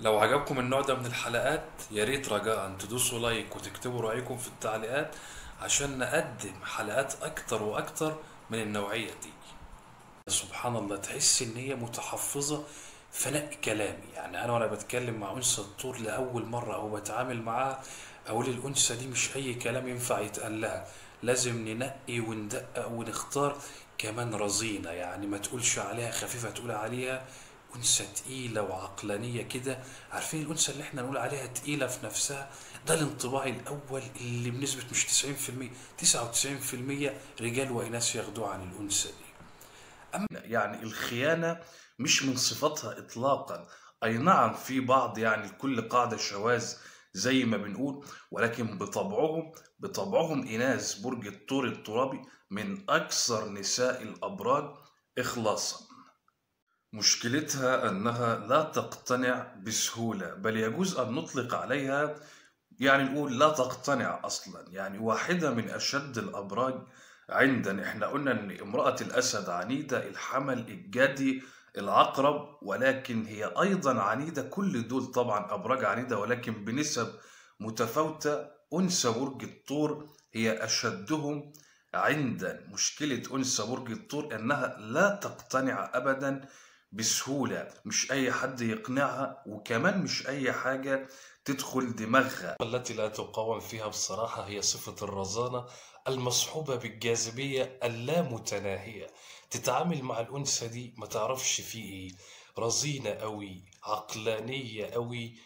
لو عجبكم النوع ده من الحلقات يا ريت رجاء تدوسوا لايك وتكتبوا رأيكم في التعليقات عشان نقدم حلقات أكتر وأكتر من النوعية دي سبحان الله تحس إن هي متحفظة في نقي كلامي يعني أنا وأنا بتكلم مع أنثى الطور لأول مرة أو بتعامل معاها أقول الأنثى دي مش أي كلام ينفع يتقال لها لازم ننقي وندقق ونختار كمان رزينة يعني ما تقولش عليها خفيفة تقول عليها أنثى تقيلة وعقلانية كده عارفين الأنثى اللي احنا نقول عليها تقيلة في نفسها ده الانطباع الأول اللي بنسبة مش 90% 99% رجال وإناث ياخدوه عن الأنثى دي يعني الخيانة مش من صفاتها إطلاقا أي نعم في بعض يعني كل قاعدة شواذ زي ما بنقول ولكن بطبعهم بطبعهم إناث برج الثور الترابي من أكثر نساء الأبراج إخلاصا مشكلتها أنها لا تقتنع بسهولة بل يجوز أن نطلق عليها يعني نقول لا تقتنع أصلا يعني واحدة من أشد الأبراج عندنا احنا قلنا أن امرأة الأسد عنيدة الحمل الجدي العقرب ولكن هي أيضا عنيدة كل دول طبعا أبراج عنيدة ولكن بنسب متفاوتة أنثى برج الثور هي أشدهم عند مشكلة أنثى برج الثور أنها لا تقتنع أبدا بسهولة مش أي حد يقنعها وكمان مش أي حاجة تدخل دماغها التي لا تقاوم فيها بصراحة هي صفة الرزانة المصحوبة بالجاذبية اللامتناهية تتعامل مع الأنثى دي ما تعرفش فيه إيه رزينة أوي عقلانية أوي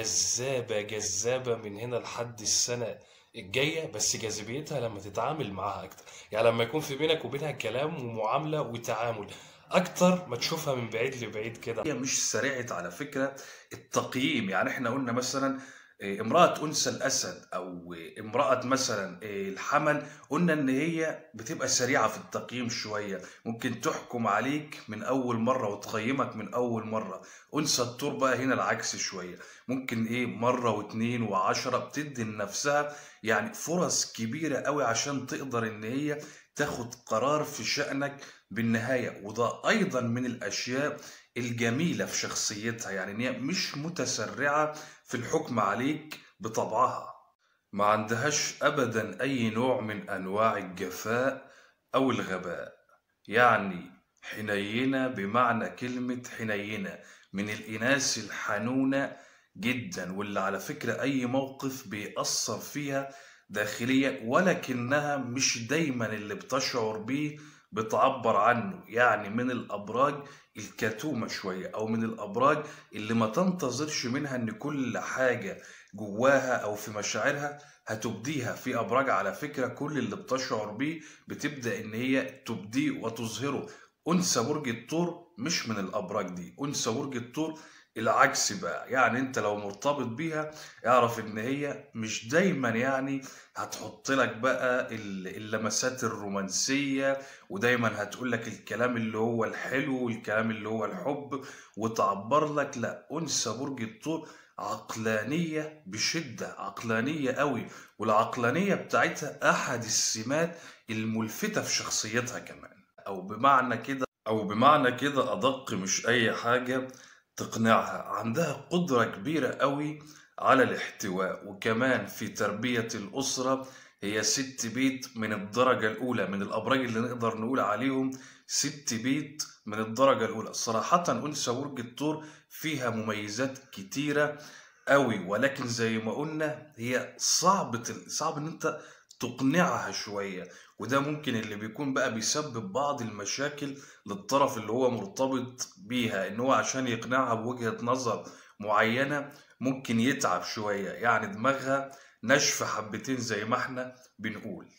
جذابة جذابة من هنا لحد السنة الجاية بس جاذبيتها لما تتعامل معاها أكتر يعني لما يكون في بينك وبينها كلام ومعاملة وتعامل اكتر ما تشوفها من بعيد لبعيد كده هي مش سريعه على فكره التقييم يعني احنا قلنا مثلا إيه، امرأة أنثى الأسد أو امرأة مثلا إيه، الحمل قلنا إن هي بتبقى سريعة في التقييم شوية ممكن تحكم عليك من أول مرة وتقيمك من أول مرة أنثى الطور بقى هنا العكس شوية ممكن إيه مرة واتنين وعشرة بتدي لنفسها يعني فرص كبيرة قوي عشان تقدر إن هي تاخد قرار في شأنك بالنهاية وده أيضا من الأشياء الجميلة في شخصيتها يعني إن هي مش متسرعة في الحكم عليك بطبعها ما عندهاش أبدا أي نوع من أنواع الجفاء أو الغباء يعني حنينة بمعنى كلمة حنينة من الإناث الحنونة جدا واللي على فكرة أي موقف بيأثر فيها داخليا ولكنها مش دايما اللي بتشعر بيه بتعبر عنه يعني من الأبراج الكتومة شوية أو من الأبراج اللي ما تنتظرش منها إن كل حاجة جواها أو في مشاعرها هتبديها في أبراج على فكرة كل اللي بتشعر بيه بتبدأ إن هي تبديه وتظهره أنثى برج الثور مش من الأبراج دي أنثى برج الثور العكس بقى يعني انت لو مرتبط بيها اعرف ان هي مش دايما يعني هتحط لك بقى اللمسات الرومانسية ودايما هتقول لك الكلام اللي هو الحلو والكلام اللي هو الحب وتعبر لك لا انثى برج الثور عقلانية بشدة عقلانية قوي والعقلانية بتاعتها احد السمات الملفتة في شخصيتها كمان او بمعنى كده او بمعنى كده ادق مش اي حاجة تقنعها عندها قدرة كبيرة قوي على الاحتواء وكمان في تربية الأسرة هي ست بيت من الدرجة الأولى من الأبراج اللي نقدر نقول عليهم ست بيت من الدرجة الأولى صراحة أنثى برج الثور فيها مميزات كتيرة قوي ولكن زي ما قلنا هي صعب صعب ان انت تقنعها شوية وده ممكن اللي بيكون بقى بيسبب بعض المشاكل للطرف اللي هو مرتبط بيها ان هو عشان يقنعها بوجهة نظر معينة ممكن يتعب شوية يعني دماغها ناشفة حبتين زي ما احنا بنقول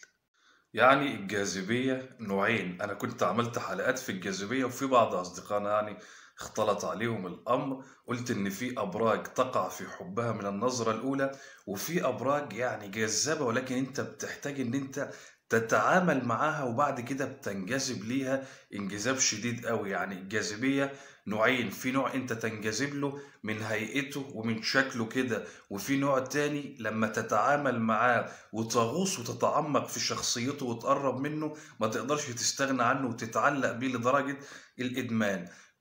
يعني الجاذبية نوعين أنا كنت عملت حلقات في الجاذبية وفي بعض أصدقائنا يعني اختلط عليهم الأمر قلت إن في أبراج تقع في حبها من النظرة الأولى وفي أبراج يعني جذابة ولكن أنت بتحتاج إن أنت تتعامل معاها وبعد كده بتنجذب ليها انجذاب شديد قوي يعني الجاذبية نوعين في نوع انت تنجذب له من هيئته ومن شكله كده وفي نوع تاني لما تتعامل معاه وتغوص وتتعمق في شخصيته وتقرب منه ما تقدرش تستغنى عنه وتتعلق بيه لدرجة الإدمان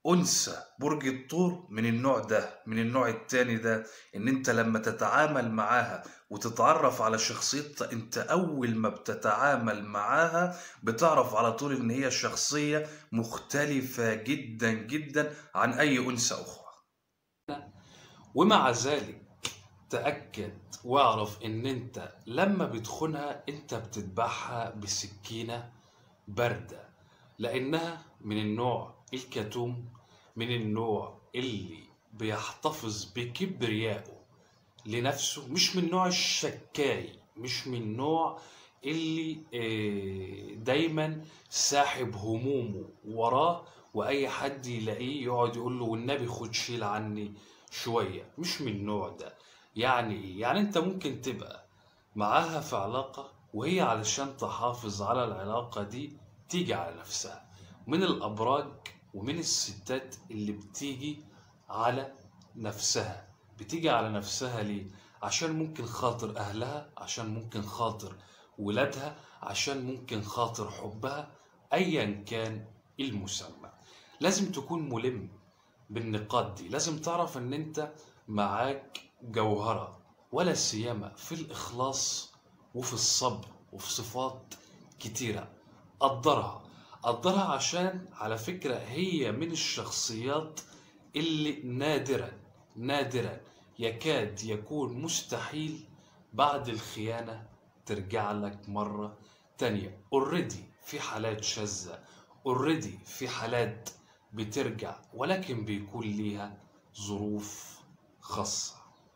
أنثى برج الثور من النوع ده من النوع التاني ده إن أنت لما تتعامل معاها وتتعرف على شخصيتها أنت أول ما بتتعامل معاها بتعرف على طول إن هي شخصية مختلفة جدا جدا عن أي أنثى أخرى ومع ذلك تأكد واعرف ان انت لما بتخونها انت بتذبحها بسكينة باردة لانها من النوع الكتوم من النوع اللي بيحتفظ بكبريائه لنفسه مش من نوع الشكاي مش من نوع اللي آه، دايما ساحب همومه وراه واي حد يلاقيه يقعد يقول له والنبي خد شيل عني شويه مش من النوع ده يعني ايه يعني انت ممكن تبقى معاها في علاقه وهي علشان تحافظ على العلاقه دي تيجي على نفسها من الابراج ومن الستات اللي بتيجي على نفسها بتيجي على نفسها ليه عشان ممكن خاطر اهلها عشان ممكن خاطر ولادها عشان ممكن خاطر حبها ايا كان المسمى لازم تكون ملم بالنقاط دي لازم تعرف ان انت معاك جوهرة ولا سيما في الإخلاص وفي الصبر وفي صفات كتيرة قدرها قدرها عشان على فكرة هي من الشخصيات اللي نادرا نادرا يكاد يكون مستحيل بعد الخيانة ترجع لك مرة تانية اوريدي في حالات شاذة اوريدي في حالات بترجع ولكن بيكون ليها ظروف خاصة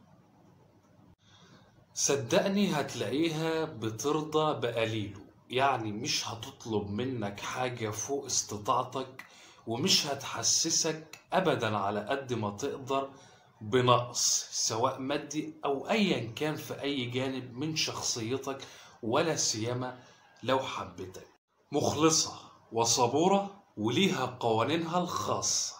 صدقني هتلاقيها بترضى بقليله يعني مش هتطلب منك حاجة فوق استطاعتك ومش هتحسسك أبدا على قد ما تقدر بنقص سواء مادي أو أيا كان في أي جانب من شخصيتك ولا سيما لو حبتك مخلصة وصبورة وليها قوانينها الخاصة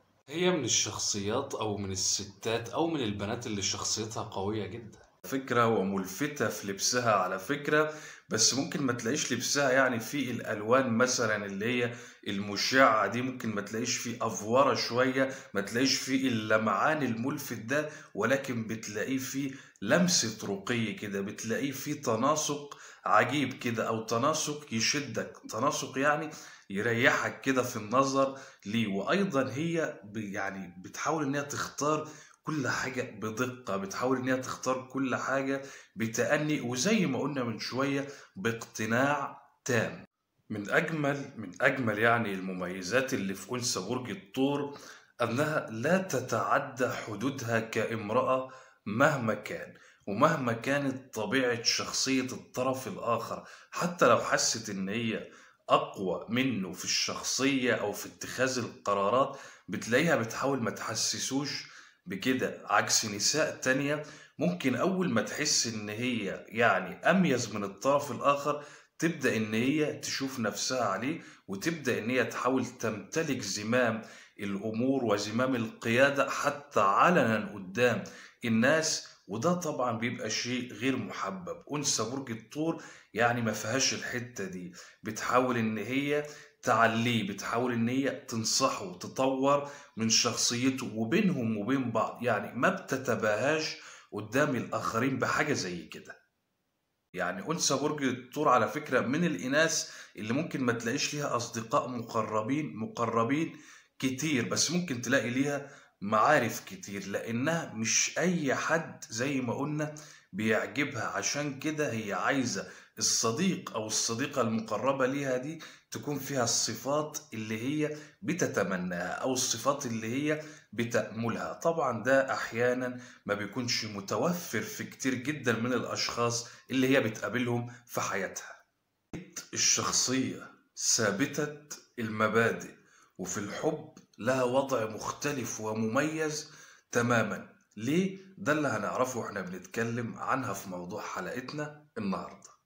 هي من الشخصيات أو من الستات أو من البنات اللي شخصيتها قوية جدا فكرة وملفتة في لبسها على فكرة بس ممكن ما تلاقيش لبسها يعني في الألوان مثلا اللي هي المشعة دي ممكن ما تلاقيش في أفورة شوية ما تلاقيش في اللمعان الملفت ده ولكن بتلاقيه في لمسة رقي كده بتلاقيه في تناسق عجيب كده أو تناسق يشدك تناسق يعني يريحك كده في النظر ليه وأيضا هي ب- يعني بتحاول إنها تختار كل حاجة بدقة بتحاول إن هي تختار كل حاجة بتأني وزي ما قلنا من شوية باقتناع تام من أجمل من أجمل يعني المميزات اللي في أنثى برج الثور أنها لا تتعدى حدودها كامرأة مهما كان ومهما كانت طبيعة شخصية الطرف الآخر حتى لو حست إن هي أقوى منه في الشخصية أو في اتخاذ القرارات بتلاقيها بتحاول ما تحسسوش بكده عكس نساء تانية ممكن أول ما تحس إن هي يعني أميز من الطرف الآخر تبدأ إن هي تشوف نفسها عليه وتبدأ إن هي تحاول تمتلك زمام الأمور وزمام القيادة حتى علنا قدام الناس وده طبعا بيبقى شيء غير محبب أنثى برج الثور يعني ما فيهاش الحتة دي بتحاول إن هي تعليه بتحاول إن هي تنصحه وتطور من شخصيته وبينهم وبين بعض يعني ما بتتباهاش قدام الآخرين بحاجة زي كده يعني أنثى برج الثور على فكرة من الإناث اللي ممكن ما تلاقيش ليها أصدقاء مقربين مقربين كتير بس ممكن تلاقي ليها معارف كتير لأنها مش أي حد زي ما قلنا بيعجبها عشان كده هي عايزة الصديق أو الصديقة المقربة ليها دي تكون فيها الصفات اللي هي بتتمناها أو الصفات اللي هي بتأملها طبعا ده أحيانا ما بيكونش متوفر في كتير جدا من الأشخاص اللي هي بتقابلهم في حياتها الشخصية ثابتة المبادئ وفي الحب لها وضع مختلف ومميز تماما ليه؟ ده اللي هنعرفه واحنا بنتكلم عنها في موضوع حلقتنا النهارده